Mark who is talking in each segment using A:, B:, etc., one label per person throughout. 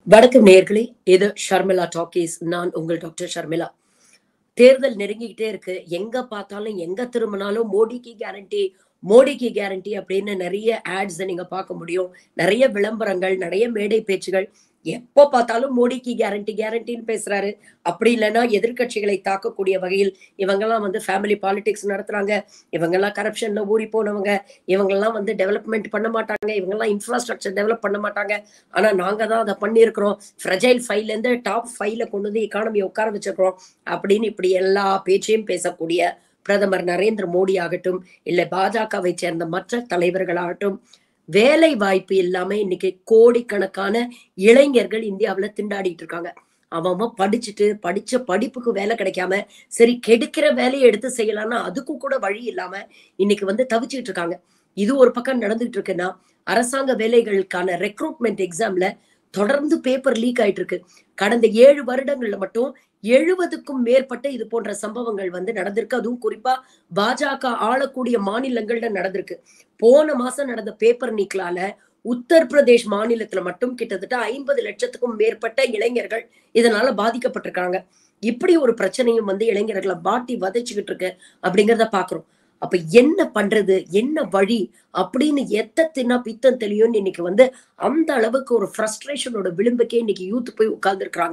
A: வணக்கம் நேர்களே இது ஷர்மிளா டாக்கீஸ் நான் உங்கள் டாக்டர் ஷர்மிளா தேர்தல் நெருங்கிக்கிட்டே இருக்கு எங்க பார்த்தாலும் எங்க திரும்பினாலும் மோடிக்கு கேரண்டி மோடிக்கு கேரண்டி அப்படின்னு நிறைய ஆட்ஸ் நீங்க பார்க்க முடியும் நிறைய விளம்பரங்கள் நிறைய மேடை பேச்சுகள் எப்போ பார்த்தாலும் மோடிக்கு கேரண்டி கேரண்டின்னு பேசுறாரு அப்படி இல்லைன்னா எதிர்க்கட்சிகளை தாக்கக்கூடிய வகையில் இவங்கெல்லாம் வந்து ஃபேமிலி பாலிடிக்ஸ் நடத்துறாங்க இவங்கெல்லாம் கரப்ஷன்ல ஊறி போனவங்க இவங்கெல்லாம் வந்து டெவலப்மெண்ட் பண்ண மாட்டாங்க இவங்கெல்லாம் இன்ஃப்ராஸ்ட்ரக்சர் டெவலப் பண்ண மாட்டாங்க ஆனா நாங்க தான் அதை பண்ணியிருக்கிறோம் ஃப்ரெஜைல் ஃபைவ்ல இருந்து டாப் ஃபைவ்ல கொண்டு வந்து எக்கானமியை உட்கார வச்சிருக்கிறோம் அப்படின்னு இப்படி எல்லா பேச்சையும் பேசக்கூடிய பிரதமர் நரேந்திர மோடி ஆகட்டும் இல்லை பாஜகவை சேர்ந்த மற்ற தலைவர்களாகட்டும் வேலை வாய்ப்பு இல்லாம இன்னைக்கு கோடிக்கணக்கான இளைஞர்கள் இந்தியாவுல திண்டாடிட்டு இருக்காங்க அவன் அவன் படிச்சுட்டு படிச்ச படிப்புக்கு வேலை கிடைக்காம சரி கெடுக்கிற வேலையை எடுத்து செய்யலாம்னா அதுக்கும் கூட வழி இல்லாம இன்னைக்கு வந்து தவிச்சிட்டு இருக்காங்க இது ஒரு பக்கம் நடந்துட்டு இருக்குன்னா அரசாங்க வேலைகளுக்கான ரெக்ரூட்மெண்ட் எக்ஸாம்ல தொடர்ந்து பேப்பர் லீக் ஆயிட்டு இருக்கு கடந்த ஏழு வருடங்கள்ல மட்டும் எழுபதுக்கும் மேற்பட்ட இது போன்ற சம்பவங்கள் வந்து நடந்திருக்கு அதுவும் குறிப்பா பாஜக ஆளக்கூடிய மாநிலங்கள்ல நடந்திருக்கு போன மாசம் நடந்த பேப்பர் நீக்கலால உத்தரப்பிரதேஷ் மாநிலத்துல மட்டும் கிட்டத்தட்ட ஐம்பது லட்சத்துக்கும் மேற்பட்ட இளைஞர்கள் இதனால பாதிக்கப்பட்டிருக்காங்க இப்படி ஒரு பிரச்சனையும் வந்து இளைஞர்களை பாட்டி வதைச்சுக்கிட்டு இருக்கு அப்படிங்கிறத பாக்குறோம் அப்ப என்ன பண்றது என்ன வழி அப்படின்னு எத்த தின்னா பித்தம் தெளியும் இன்னைக்கு வந்து அந்த அளவுக்கு ஒரு ஃப்ரஸ்ட்ரேஷனோட விளிம்புக்கே இன்னைக்கு யூத் போய் உட்கார்ந்துருக்காங்க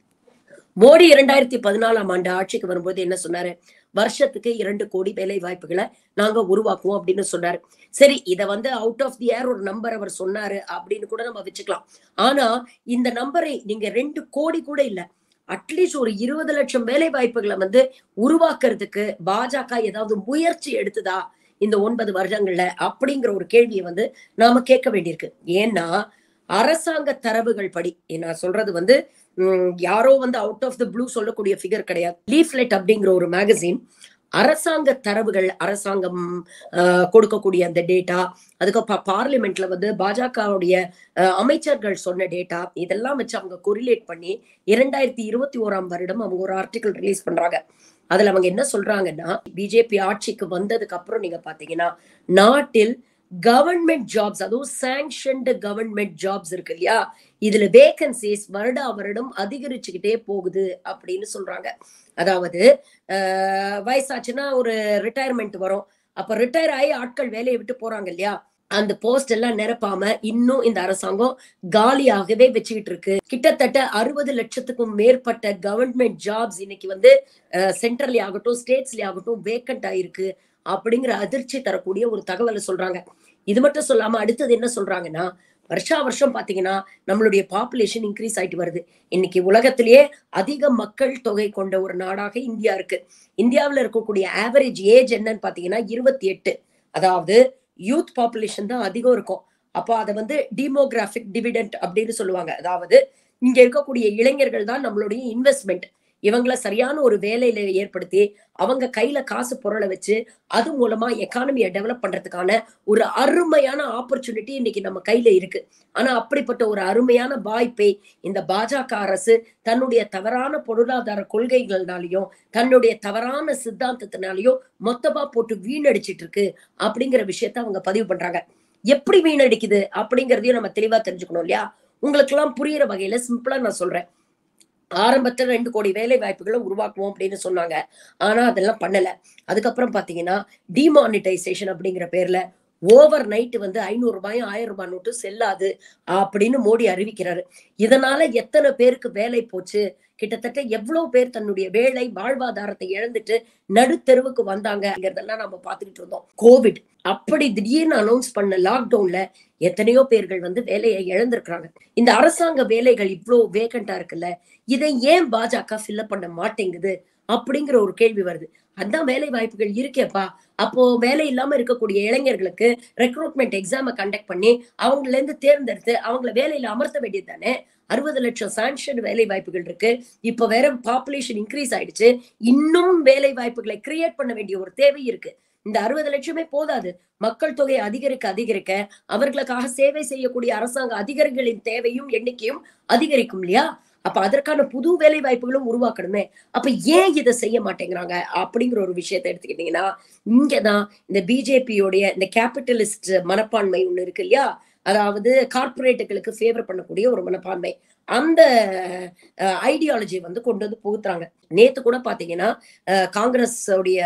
A: மோடி இரண்டாயிரத்தி பதினாலாம் ஆண்டு ஆட்சிக்கு வரும்போது என்ன சொன்னாரு வருஷத்துக்கு இரண்டு கோடி வேலை வாய்ப்புகளை நாங்க உருவாக்குவோம் அப்படின்னு சொன்னாரு சரி இத வந்து அவுட் ஆஃப் தி ஏர் ஒரு நம்பர் அவர் சொன்னாரு அப்படின்னு கூட நம்ம வச்சுக்கலாம் ஆனா இந்த நம்பரை நீங்க ரெண்டு கோடி கூட இல்ல அட்லீஸ்ட் ஒரு இருபது லட்சம் வேலை வாய்ப்புகளை வந்து உருவாக்குறதுக்கு பாஜக ஏதாவது முயற்சி எடுத்ததா இந்த ஒன்பது வருடங்கள்ல அப்படிங்கிற ஒரு கேள்வியை வந்து நாம கேட்க வேண்டியிருக்கு ஏன்னா அரசாங்க தரவுகள் படி நான் சொல்றது வந்து யாரோ வந்து அவுட் ஆஃப் த ப்ளூ சொல்லக்கூடிய ஃபிகர் கிடையாது லீஃப்லெட் அப்படிங்கிற ஒரு மேகசின் அரசாங்க தரவுகள் அரசாங்கம் கொடுக்கக்கூடிய அந்த டேட்டா அதுக்கப்புறம் பார்லிமெண்ட்ல வந்து பாஜகவுடைய அமைச்சர்கள் சொன்ன டேட்டா இதெல்லாம் வச்சு அவங்க கொரிலேட் பண்ணி இரண்டாயிரத்தி இருபத்தி ஓராம் வருடம் அவங்க ஒரு ஆர்டிகல் ரிலீஸ் பண்றாங்க அதுல அவங்க என்ன சொல்றாங்கன்னா பிஜேபி ஆட்சிக்கு வந்ததுக்கு அப்புறம் நீங்க பாத்தீங்கன்னா நாட்டில் கவர்மெண்ட் ஜாப்ஸ் அதுவும் சாங்ஷன்டு கவர்மெண்ட் ஜாப்ஸ் இருக்கு இல்லையா இதுல வேகன்சிஸ் வருடா வருடம் அதிகரிச்சுக்கிட்டே போகுது அப்படின்னு சொல்றாங்க அதாவது வயசாச்சுன்னா ஒரு ரிட்டையர்மெண்ட் வரும் அப்ப ரிட்டையர் ஆகி ஆட்கள் வேலையை விட்டு போறாங்க இல்லையா அந்த போஸ்ட் எல்லாம் நிரப்பாம இன்னும் இந்த அரசாங்கம் காலியாகவே வச்சுக்கிட்டு இருக்கு கிட்டத்தட்ட அறுபது லட்சத்துக்கும் மேற்பட்ட கவர்மெண்ட் ஜாப்ஸ் இன்னைக்கு வந்து சென்ட்ரல்லே ஆகட்டும் ஸ்டேட்ஸ்லயே ஆகட்டும் வேக்கண்ட் ஆயிருக்கு அப்படிங்கிற அதிர்ச்சி தரக்கூடிய ஒரு தகவலை சொல்றாங்க இது மட்டும் சொல்லாம அடுத்தது என்ன சொல்றாங்கன்னா வருஷா வருஷம் பாத்தீங்கன்னா நம்மளுடைய பாப்புலேஷன் இன்க்ரீஸ் ஆயிட்டு வருது இன்னைக்கு உலகத்திலேயே அதிக மக்கள் தொகை கொண்ட ஒரு நாடாக இந்தியா இருக்கு இந்தியாவில் இருக்கக்கூடிய ஆவரேஜ் ஏஜ் என்னன்னு பாத்தீங்கன்னா இருபத்தி எட்டு அதாவது யூத் பாப்புலேஷன் தான் அதிகம் இருக்கும் அப்போ அதை வந்து டிமோகிராபிக் டிவிடெண்ட் அப்படின்னு சொல்லுவாங்க அதாவது இங்க இருக்கக்கூடிய இளைஞர்கள் தான் நம்மளுடைய இன்வெஸ்ட்மெண்ட் இவங்கள சரியான ஒரு வேலையில ஏற்படுத்தி அவங்க கையில காசு பொருளை வச்சு அது மூலமா எக்கானமியை டெவலப் பண்றதுக்கான ஒரு அருமையான ஆப்பர்ச்சுனிட்டி இன்னைக்கு நம்ம கையில இருக்கு ஆனா அப்படிப்பட்ட ஒரு அருமையான வாய்ப்பை இந்த பாஜக அரசு தன்னுடைய தவறான பொருளாதார கொள்கைகள்னாலையும் தன்னுடைய தவறான சித்தாந்தத்தினாலையும் மொத்தமா போட்டு வீணடிச்சிட்டு இருக்கு அப்படிங்கிற விஷயத்த அவங்க பதிவு பண்றாங்க எப்படி வீணடிக்குது அப்படிங்கிறதையும் நம்ம தெளிவா தெரிஞ்சுக்கணும் இல்லையா உங்களுக்கு எல்லாம் புரியுற வகையில சிம்பிளா நான் சொல்றேன் ஆரம்பத்துல ரெண்டு கோடி வேலை வாய்ப்புகளை உருவாக்குவோம் அப்படின்னு சொன்னாங்க ஆனா அதெல்லாம் பண்ணல அதுக்கப்புறம் பாத்தீங்கன்னா டிமானிட்டைசேஷன் அப்படிங்கிற பேர்ல ஓவர் நைட் வந்து ஐநூறு ரூபாயும் ஆயிரம் ரூபாய் நோட்டு செல்லாது அப்படின்னு மோடி அறிவிக்கிறாரு இதனால எத்தனை பேருக்கு வேலை போச்சு கிட்டத்தட்ட எவ்வளவு பேர் தன்னுடைய வேலை வாழ்வாதாரத்தை இழந்துட்டு நடுத்தெருவுக்கு வந்தாங்கிறதெல்லாம் நம்ம பார்த்துக்கிட்டு இருந்தோம் கோவிட் அப்படி திடீர்னு அனௌன்ஸ் பண்ண லாக்டவுன்ல எத்தனையோ பேர்கள் வந்து வேலையை இழந்திருக்கிறாங்க இந்த அரசாங்க வேலைகள் இவ்வளவு வேகண்டா இருக்குல்ல இதை ஏன் பாஜக ஃபில்அப் பண்ண மாட்டேங்குது அப்படிங்கிற ஒரு கேள்வி வருது அதான் வேலை வாய்ப்புகள் இருக்கேப்பா அப்போ வேலை இல்லாம இருக்கக்கூடிய இளைஞர்களுக்கு ரெக்ரூட்மெண்ட் எக்ஸாமை கண்டக்ட் பண்ணி அவங்கள இருந்து தேர்ந்தெடுத்து அவங்கள வேலையில அமர்த்த வேண்டியது தானே அறுபது லட்சம் சாங்ஷன் வேலை வாய்ப்புகள் இருக்கு இப்ப வேற பாப்புலேஷன் இன்க்ரீஸ் ஆயிடுச்சு இன்னும் வேலை வாய்ப்புகளை கிரியேட் பண்ண வேண்டிய ஒரு தேவை இருக்கு இந்த அறுபது லட்சமே போதாது மக்கள் தொகை அதிகரிக்க அதிகரிக்க அவர்களுக்காக சேவை செய்யக்கூடிய அரசாங்க அதிகாரிகளின் தேவையும் எண்ணிக்கையும் அதிகரிக்கும் இல்லையா அப்ப அதற்கான புது வேலை வாய்ப்புகளும் உருவாக்கணுமே அப்ப ஏன் இதை செய்ய மாட்டேங்கிறாங்க அப்படிங்கிற ஒரு விஷயத்த எடுத்துக்கிட்டீங்கன்னா இங்கதான் இந்த பிஜேபியோடைய இந்த கேபிட்டலிஸ்ட் மனப்பான்மை ஒண்ணு இருக்கு இல்லையா அதாவது கார்பரேட்டுகளுக்கு ஃபேவர் பண்ணக்கூடிய ஒரு மனப்பான்மை அந்த ஐடியாலஜி வந்து கொண்டு வந்து புகுத்துறாங்க நேத்து கூட பாத்தீங்கன்னா காங்கிரஸ் உடைய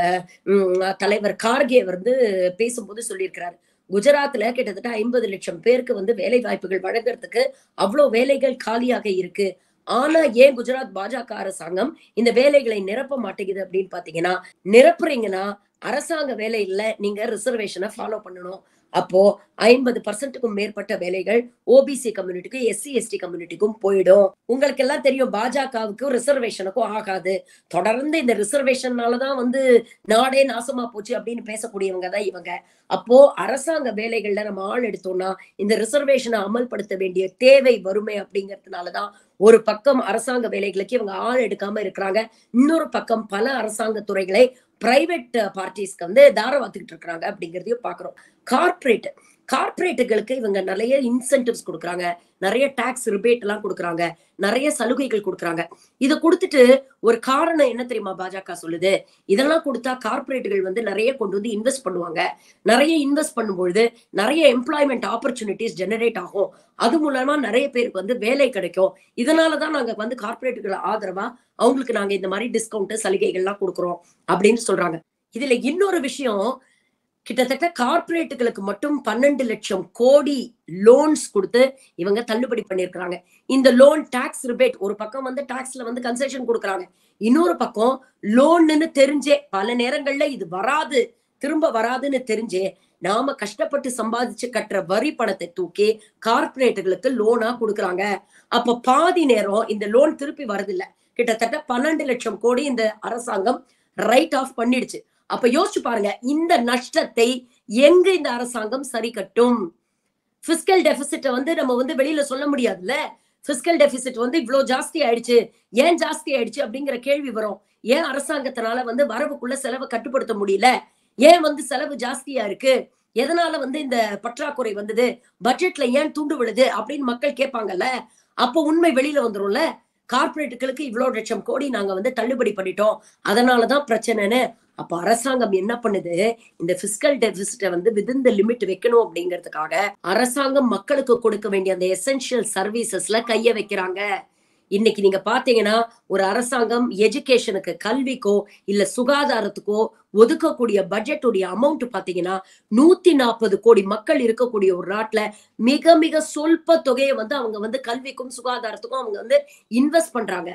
A: தலைவர் கார்கே வந்து பேசும்போது சொல்லியிருக்கிறாரு குஜராத்ல கிட்டத்தட்ட ஐம்பது லட்சம் பேருக்கு வந்து வேலை வாய்ப்புகள் வழங்குறதுக்கு அவ்வளவு வேலைகள் காலியாக இருக்கு ஆனா ஏன் குஜராத் பாஜக அரசாங்கம் இந்த வேலைகளை நிரப்ப மாட்டேங்குது அப்படின்னு பாத்தீங்கன்னா நிரப்புறீங்கன்னா அரசாங்க வேலையில நீங்க ரிசர்வேஷனை ஃபாலோ பண்ணணும் அப்போ ஐம்பது பர்சன்ட்டுக்கும் மேற்பட்ட வேலைகள் ஓபிசி கம்யூனிட்டிக்கும் எஸ்சி எஸ்டி கம்யூனிட்டிக்கும் போயிடும் உங்களுக்கு எல்லாம் தெரியும் பாஜகவுக்கும் ரிசர்வேஷனுக்கும் ஆகாது தொடர்ந்து இந்த ரிசர்வேஷன்னாலதான் வந்து நாடே நாசமா போச்சு அப்படின்னு பேசக்கூடியவங்க தான் இவங்க அப்போ அரசாங்க வேலைகள்ல நம்ம ஆள் எடுத்தோம்னா இந்த ரிசர்வேஷனை அமல்படுத்த வேண்டிய தேவை வருமே அப்படிங்கிறதுனாலதான் ஒரு பக்கம் அரசாங்க வேலைகளுக்கு இவங்க ஆள் எடுக்காம இருக்கிறாங்க இன்னொரு பக்கம் பல அரசாங்க துறைகளை பிரைவேட் பார்ட்டிஸ்க்கு வந்து தாரவாத்துக்கிட்டு இருக்கிறாங்க அப்படிங்கிறதையும் பாக்குறோம் கார்பரேட் கார்பரேட்டுகளுக்கு இவங்க நிறைய இன்சென்டிவ்ஸ் கொடுக்குறாங்க நிறைய டாக்ஸ் ரிபேட் எல்லாம் கொடுக்குறாங்க நிறைய சலுகைகள் கொடுக்குறாங்க இதை கொடுத்துட்டு ஒரு காரணம் என்ன தெரியுமா பாஜக சொல்லுது இதெல்லாம் கொடுத்தா கார்பரேட்டுகள் வந்து நிறைய கொண்டு வந்து இன்வெஸ்ட் பண்ணுவாங்க நிறைய இன்வெஸ்ட் பண்ணும்பொழுது நிறைய எம்ப்ளாய்மெண்ட் ஆப்பர்ச்சுனிட்டிஸ் ஜெனரேட் ஆகும் அது மூலமா நிறைய பேருக்கு வந்து வேலை கிடைக்கும் இதனாலதான் நாங்க வந்து கார்பரேட்டுகள் ஆதரவா அவங்களுக்கு நாங்க இந்த மாதிரி டிஸ்கவுண்ட் சலுகைகள்லாம் கொடுக்குறோம் அப்படின்னு சொல்றாங்க இதுல இன்னொரு விஷயம் கிட்டத்தட்ட கார்பரேட்டுகளுக்கு மட்டும் பன்னெண்டு லட்சம் கோடி லோன்ஸ் கொடுத்து இவங்க தள்ளுபடி பண்ணிருக்கிறாங்க இந்த லோன் டாக்ஸ் ரிபேட் ஒரு பக்கம் வந்து டாக்ஸ்ல வந்து கன்செஷன் கொடுக்குறாங்க இன்னொரு பக்கம் லோன்னு தெரிஞ்சே பல நேரங்கள்ல இது வராது திரும்ப வராதுன்னு தெரிஞ்சே நாம கஷ்டப்பட்டு சம்பாதிச்சு கட்டுற வரி பணத்தை தூக்கி கார்பரேட்டுகளுக்கு லோனா கொடுக்குறாங்க அப்ப பாதி நேரம் இந்த லோன் திருப்பி வரதில்லை கிட்டத்தட்ட பன்னெண்டு லட்சம் கோடி இந்த அரசாங்கம் ரைட் ஆஃப் பண்ணிடுச்சு அப்ப யோசிச்சு பாருங்க இந்த நஷ்டத்தை எங்க இந்த அரசாங்கம் சரி கட்டும் பிசிக்கல் டெபிசிட்ட வந்து நம்ம வந்து வெளியில சொல்ல முடியாதுல்ல பிசிக்கல் டெபிசிட் வந்து இவ்வளவு ஜாஸ்தி ஆயிடுச்சு ஏன் ஜாஸ்தி ஆயிடுச்சு அப்படிங்கிற கேள்வி வரும் ஏன் அரசாங்கத்தினால வந்து வரவுக்குள்ள செலவை கட்டுப்படுத்த முடியல ஏன் வந்து செலவு ஜாஸ்தியா இருக்கு எதனால வந்து இந்த பற்றாக்குறை வந்தது பட்ஜெட்ல ஏன் தூண்டு விழுது அப்படின்னு மக்கள் கேட்பாங்கல்ல அப்போ உண்மை வெளியில வந்துரும்ல கார்பரேட்டுகளுக்கு இவ்வளவு லட்சம் கோடி நாங்க வந்து தள்ளுபடி பண்ணிட்டோம் அதனாலதான் பிரச்சனைன்னு அப்ப அரசாங்கம் என்ன பண்ணுது இந்த பிசிக்கல் டெபிசிட்ட வந்து விதின் த லிமிட் வைக்கணும் அப்படிங்கிறதுக்காக அரசாங்கம் மக்களுக்கு கொடுக்க வேண்டிய அந்த எசென்சியல் சர்வீசஸ்ல கைய வைக்கிறாங்க இன்னைக்கு நீங்க பாத்தீங்கன்னா ஒரு அரசாங்கம் எஜுகேஷனுக்கு கல்விக்கோ இல்ல சுகாதாரத்துக்கோ ஒதுக்கக்கூடிய பட்ஜெட்டுடைய அமௌண்ட் பாத்தீங்கன்னா நூத்தி நாற்பது கோடி மக்கள் இருக்கக்கூடிய ஒரு நாட்டுல மிக மிக சொல்ப தொகையை வந்து அவங்க வந்து கல்விக்கும் சுகாதாரத்துக்கும் அவங்க வந்து இன்வெஸ்ட் பண்றாங்க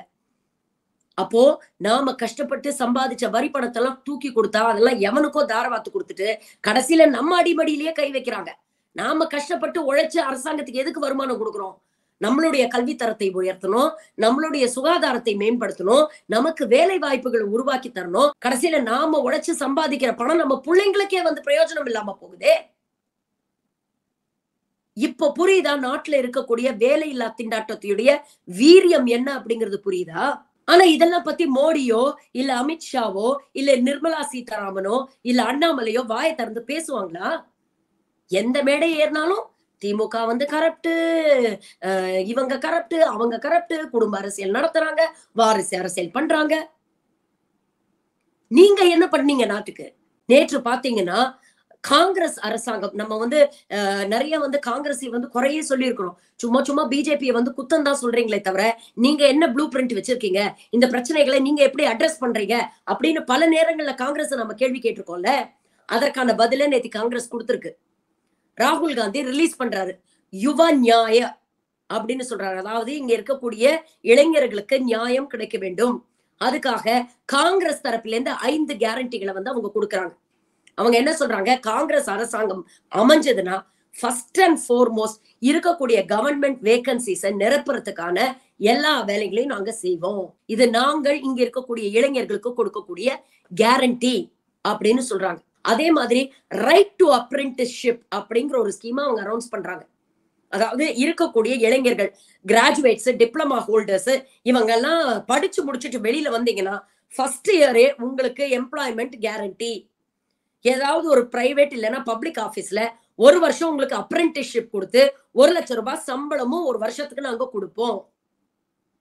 A: அப்போ நாம கஷ்டப்பட்டு சம்பாதிச்ச வரி பணத்தை எல்லாம் தூக்கி கொடுத்தா அதெல்லாம் எவனுக்கோ தாரவாத்து கொடுத்துட்டு கடைசியில நம்ம அடிமடியிலேயே கை வைக்கிறாங்க நாம கஷ்டப்பட்டு உழைச்சு அரசாங்கத்துக்கு எதுக்கு வருமானம் கொடுக்குறோம் நம்மளுடைய கல்வித்தரத்தை உயர்த்தணும் நம்மளுடைய சுகாதாரத்தை மேம்படுத்தணும் நமக்கு வேலை வாய்ப்புகளை உருவாக்கி தரணும் கடைசியில நாம உழைச்சு சம்பாதிக்கிற பணம் நம்ம பிள்ளைங்களுக்கே வந்து பிரயோஜனம் இல்லாம போகுதே இப்ப புரியுதா நாட்டுல இருக்கக்கூடிய வேலையில்லா திண்டாட்டத்தையுடைய வீரியம் என்ன அப்படிங்கிறது புரியுதா ஆனா இதெல்லாம் பத்தி மோடியோ இல்ல அமித்ஷாவோ இல்ல நிர்மலா சீதாராமனோ இல்ல அண்ணாமலையோ வாயை திறந்து பேசுவாங்களா எந்த மேடை ஏறினாலும் திமுக வந்து கரப்ட் இவங்க கரப்ட் அவங்க கரப்ட் குடும்ப அரசியல் நடத்துறாங்க வாரிசு அரசியல் பண்றாங்க நீங்க என்ன பண்ணீங்க நாட்டுக்கு நேற்று பாத்தீங்கன்னா காங்கிரஸ் அரசாங்கம் நம்ம வந்து நிறைய வந்து காங்கிரஸை வந்து குறையே சொல்லியிருக்கிறோம் சும்மா சும்மா பிஜேபியை வந்து குத்தம் தான் சொல்றீங்களே தவிர நீங்க என்ன ப்ளூ பிரிண்ட் வச்சிருக்கீங்க இந்த பிரச்சனைகளை நீங்க எப்படி அட்ரஸ் பண்றீங்க அப்படின்னு பல நேரங்கள்ல காங்கிரஸ் நம்ம கேள்வி கேட்டிருக்கோம்ல அதற்கான பதில நேற்று காங்கிரஸ் கொடுத்திருக்கு ராகுல் காந்தி ரிலீஸ் பண்றாரு யுவ நியாய அப்படின்னு சொல்றாரு அதாவது இங்க இருக்கக்கூடிய இளைஞர்களுக்கு நியாயம் கிடைக்க வேண்டும் அதுக்காக காங்கிரஸ் தரப்புல இருந்து ஐந்து கேரண்டிகளை வந்து அவங்க கொடுக்குறாங்க அவங்க என்ன சொல்றாங்க காங்கிரஸ் அரசாங்கம் அமைஞ்சதுன்னா ஃபர்ஸ்ட் அண்ட் ஃபோர்மோஸ்ட் இருக்கக்கூடிய கவர்மெண்ட் வேகன்சிஸை நிரப்புறதுக்கான எல்லா வேலைகளையும் நாங்க செய்வோம் இது நாங்கள் இங்க இருக்கக்கூடிய இளைஞர்களுக்கு கொடுக்கக்கூடிய கேரண்டி அப்படின்னு சொல்றாங்க அதே மாதிரி ரைட் டு அப்ரெண்டிஸ்ஷிப் அப்படிங்கிற ஒரு ஸ்கீமா அவங்க அனௌன்ஸ் பண்றாங்க அதாவது இருக்கக்கூடிய இளைஞர்கள் கிராஜுவேட்ஸ் டிப்ளமா ஹோல்டர்ஸ் இவங்க எல்லாம் படிச்சு முடிச்சுட்டு வெளியில வந்தீங்கன்னா ஃபர்ஸ்ட் இயரே உங்களுக்கு எம்ப்ளாய்மெண்ட் கேரண்டி ஏதாவது ஒரு பிரைவேட் இல்லைன்னா பப்ளிக் ஆபீஸ்ல ஒரு வருஷம் உங்களுக்கு அப்ரெண்டிஸ்ஷிப் கொடுத்து ஒரு லட்சம் ரூபாய் சம்பளமும் ஒரு வருஷத்துக்கு நாங்க கொடுப்போம்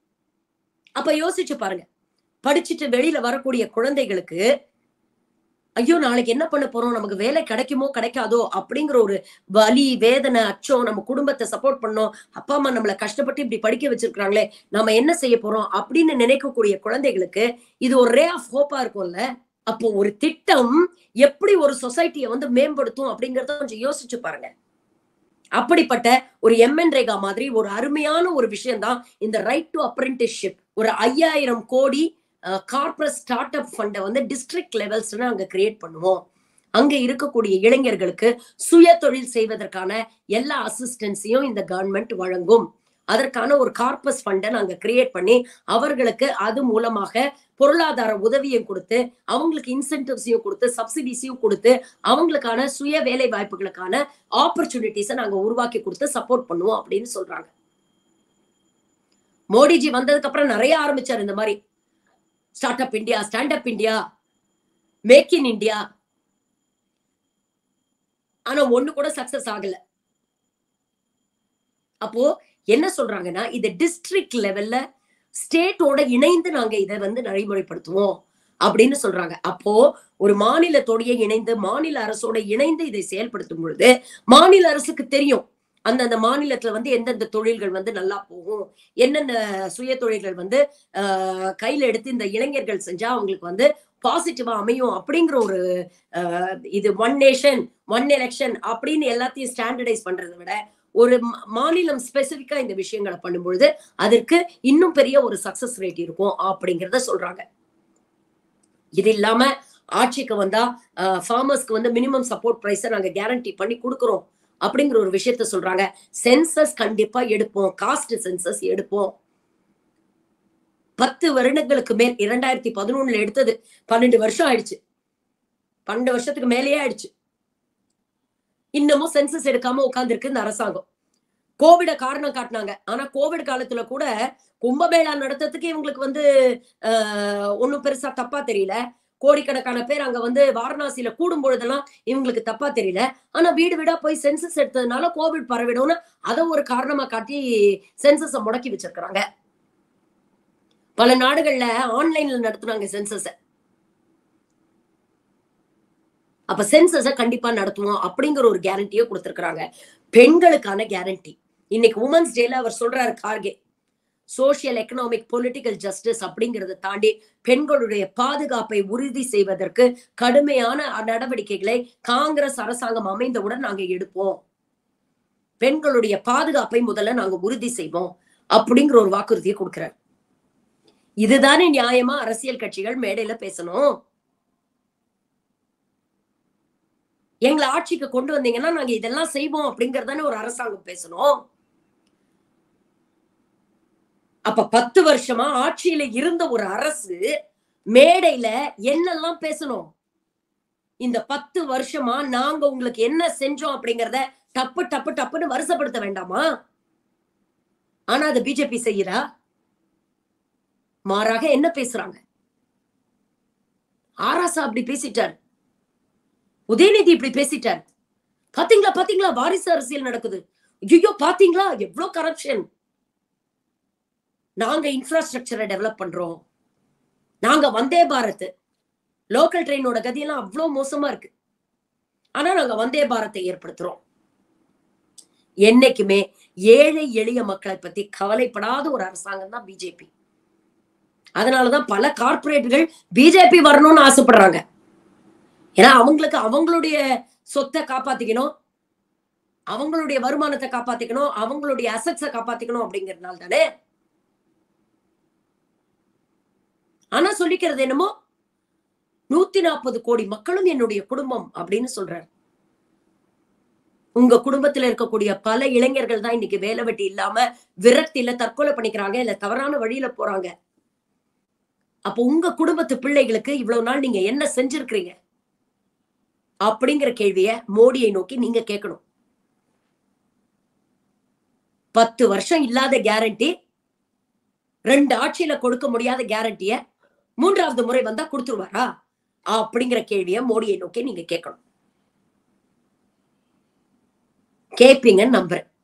A: அப்ப யோசிச்சு பாருங்க படிச்சுட்டு வெளியில வரக்கூடிய குழந்தைகளுக்கு ஐயோ நாளைக்கு என்ன பண்ண போறோம் நமக்கு வேலை கிடைக்குமோ கிடைக்காதோ அப்படிங்கிற ஒரு வலி வேதனை அச்சம் நம்ம குடும்பத்தை சப்போர்ட் பண்ணோம் அப்பா அம்மா நம்மளை கஷ்டப்பட்டு இப்படி படிக்க வச்சிருக்காங்களே நம்ம என்ன செய்ய போறோம் அப்படின்னு நினைக்கக்கூடிய குழந்தைகளுக்கு இது ஒரு ரே ஆஃப் ஹோப்பா இருக்கும்ல அப்போ ஒரு திட்டம் எப்படி ஒரு சொசைட்டியை வந்து மேம்படுத்தும் அப்படிங்கறத கொஞ்சம் யோசிச்சு பாருங்க அப்படிப்பட்ட ஒரு எம்என் ரேகா மாதிரி ஒரு அருமையான ஒரு விஷயம் தான் இந்த ரைட் டு அப்ரெண்டிஸ்ஷிப் ஒரு ஐயாயிரம் கோடி கார்பரேட் ஸ்டார்ட் அப் ஃபண்டை வந்து டிஸ்ட்ரிக்ட் லெவல்ஸ் அங்க கிரியேட் பண்ணுவோம் அங்க இருக்கக்கூடிய இளைஞர்களுக்கு சுய தொழில் செய்வதற்கான எல்லா அசிஸ்டன்ஸையும் இந்த கவர்மெண்ட் வழங்கும் அதற்கான ஒரு கார்பஸ் ஃபண்டை நாங்க கிரியேட் பண்ணி அவர்களுக்கு அது மூலமாக பொருளாதார உதவியும் கொடுத்து அவங்களுக்கு இன்சென்டிவ்ஸையும் கொடுத்து சப்சிடிஸையும் கொடுத்து அவங்களுக்கான சுய வேலை வாய்ப்புகளுக்கான ஆப்பர்ச்சுனிட்டிஸை நாங்க உருவாக்கி கொடுத்து சப்போர்ட் பண்ணுவோம் அப்படின்னு சொல்றாங்க மோடிஜி வந்ததுக்கு அப்புறம் நிறைய ஆரம்பிச்சார் இந்த மாதிரி start up India stand up India make in India ஆனா ஒண்ணு கூட சக்சஸ் ஆகல அப்போ என்ன சொல்றாங்கன்னா இது டிஸ்ட்ரிக்ட் லெவல்ல ஸ்டேட்டோட இணைந்து நாங்க இதை வந்து நடைமுறைப்படுத்துவோம் அப்படின்னு சொல்றாங்க அப்போ ஒரு மாநிலத்தோடைய இணைந்து மாநில அரசோட இணைந்து இதை செயல்படுத்தும் பொழுது மாநில அரசுக்கு தெரியும் அந்தந்த மாநிலத்துல வந்து எந்தெந்த தொழில்கள் வந்து நல்லா போகும் என்னென்ன சுய தொழில்கள் வந்து ஆஹ் கையில எடுத்து இந்த இளைஞர்கள் செஞ்சா அவங்களுக்கு வந்து பாசிட்டிவா அமையும் அப்படிங்கிற ஒரு ஆஹ் இது ஒன் நேஷன் ஒன் எலெக்ஷன் அப்படின்னு எல்லாத்தையும் ஸ்டாண்டர்டைஸ் பண்றதை விட ஒரு மா- மாநிலம் ஸ்பெசிபிக்கா இந்த விஷயங்களை பண்ணும்பொழுது அதற்கு இன்னும் பெரிய ஒரு சக்சஸ் ரேட் இருக்கும் அப்படிங்கறத சொல்றாங்க இது இல்லாம ஆட்சிக்கு வந்தா ஃபார்மர்ஸ்க்கு வந்து மினிமம் சப்போர்ட் பிரைஸை நாங்க கேரண்டி பண்ணி கொடுக்குறோம் அப்படிங்கிற ஒரு விஷயத்த சொல்றாங்க சென்சஸ் கண்டிப்பா எடுப்போம் காஸ்ட் சென்சஸ் எடுப்போம் பத்து வருடங்களுக்கு மேல் இரண்டாயிரத்தி பதினொன்னுல எடுத்தது பன்னெண்டு வருஷம் ஆயிடுச்சு பன்னெண்டு வருஷத்துக்கு மேலேயே ஆயிடுச்சு இன்னமும் சென்சஸ் எடுக்காம உட்கார்ந்துருக்கு இந்த அரசாங்கம் கோவிட காரணம் காட்டினாங்க ஆனா கோவிட் காலத்துல கூட கும்பமேளா நடத்துறதுக்கு இவங்களுக்கு வந்து ஆஹ் ஒண்ணும் பெருசா தப்பா தெரியல கோடிக்கணக்கான பேர் அங்க வந்து வாரணாசியில கூடும் பொழுதெல்லாம் இவங்களுக்கு தப்பா தெரியல ஆனா வீடு வீடா போய் சென்சஸ் எடுத்ததுனால கோவிட் பரவிடும்னு அதை ஒரு காரணமா காட்டி சென்சஸ முடக்கி வச்சிருக்கிறாங்க பல நாடுகள்ல ஆன்லைன்ல நடத்துனாங்க சென்சஸ அப்ப சென்சஸ கண்டிப்பா நடத்துவோம் அப்படிங்கிற ஒரு கேரண்டியை கொடுத்திருக்கிறாங்க பெண்களுக்கான கேரண்டி இன்னைக்கு உமன்ஸ் டேல அவர் சொல்றாரு Kharge social economic political justice அப்படிங்கறத தாண்டி பெண்களுடைய பாதுகாப்பை உறுதி செய்வதற்கு கடுமையான நடவடிக்கைகளை காங்கிரஸ் அரசாங்கம் அமைந்தவுடன் நாங்க எடுப்போம் பெண்களுடைய பாதுகாப்பை முதல்ல நாங்க உறுதி செய்வோம் அப்படிங்கிற ஒரு வாக்குறுதியை கொடுக்கிறார் இதுதானே நியாயமா அரசியல் கட்சிகள் மேடையில பேசணும் எங்களை ஆட்சிக்கு கொண்டு வந்தீங்கன்னா நாங்க இதெல்லாம் செய்வோம் அப்படிங்கறதானே ஒரு அரசாங்கம் பேசணும் அப்ப பத்து வருஷமா ஆட்சியில இருந்த ஒரு அரசு மேடையில என்னெல்லாம் பேசணும் இந்த பத்து வருஷமா நாங்க உங்களுக்கு என்ன செஞ்சோம் அப்படிங்கறத டப்பு டப்பு டப்புன்னு வருஷப்படுத்த வேண்டாமா ஆனா அது பிஜேபி செய்யறா மாறாக என்ன பேசுறாங்க ஆராசா அப்படி பேசிட்டார் உதயநிதி இப்படி பேசிட்டார் பாத்தீங்களா பாத்தீங்களா வாரிசு அரசியல் நடக்குது ஐயோ பாத்தீங்களா எவ்வளவு கரப்ஷன் நாங்க இன்ஃப்ராஸ்ட்ரக்சரை டெவலப் பண்றோம் நாங்க வந்தே பாரத் லோக்கல் ட்ரெயினோட கதியெல்லாம் அவ்வளவு மோசமா இருக்கு ஆனா நாங்க வந்தே பாரத்தை ஏற்படுத்துறோம் என்னைக்குமே ஏழை எளிய மக்களை பத்தி கவலைப்படாத ஒரு அரசாங்கம் தான் பிஜேபி அதனாலதான் பல கார்பரேட்டுகள் பிஜேபி வரணும்னு ஆசைப்படுறாங்க ஏன்னா அவங்களுக்கு அவங்களுடைய சொத்தை காப்பாத்திக்கணும் அவங்களுடைய வருமானத்தை காப்பாத்திக்கணும் அவங்களுடைய அசட்ஸை காப்பாத்திக்கணும் அப்படிங்கறதுனால தானே ஆனா சொல்லிக்கிறது என்னமோ நூத்தி நாற்பது கோடி மக்களும் என்னுடைய குடும்பம் அப்படின்னு சொல்றாரு உங்க குடும்பத்துல இருக்கக்கூடிய பல இளைஞர்கள் தான் இன்னைக்கு வேலை வெட்டி இல்லாம விரக்தியில தற்கொலை பண்ணிக்கிறாங்க இல்ல தவறான வழியில போறாங்க அப்ப உங்க குடும்பத்து பிள்ளைகளுக்கு இவ்வளவு நாள் நீங்க என்ன செஞ்சிருக்கிறீங்க அப்படிங்கிற கேள்விய மோடியை நோக்கி நீங்க கேட்கணும் பத்து வருஷம் இல்லாத கேரண்டி ரெண்டு ஆட்சியில கொடுக்க முடியாத கேரண்டிய மூன்றாவது முறை வந்தா கொடுத்துருவாரா அப்படிங்கிற கேள்விய மோடியை நோக்கி நீங்க கேட்கணும் கேட்பீங்கன்னு நம்புறேன்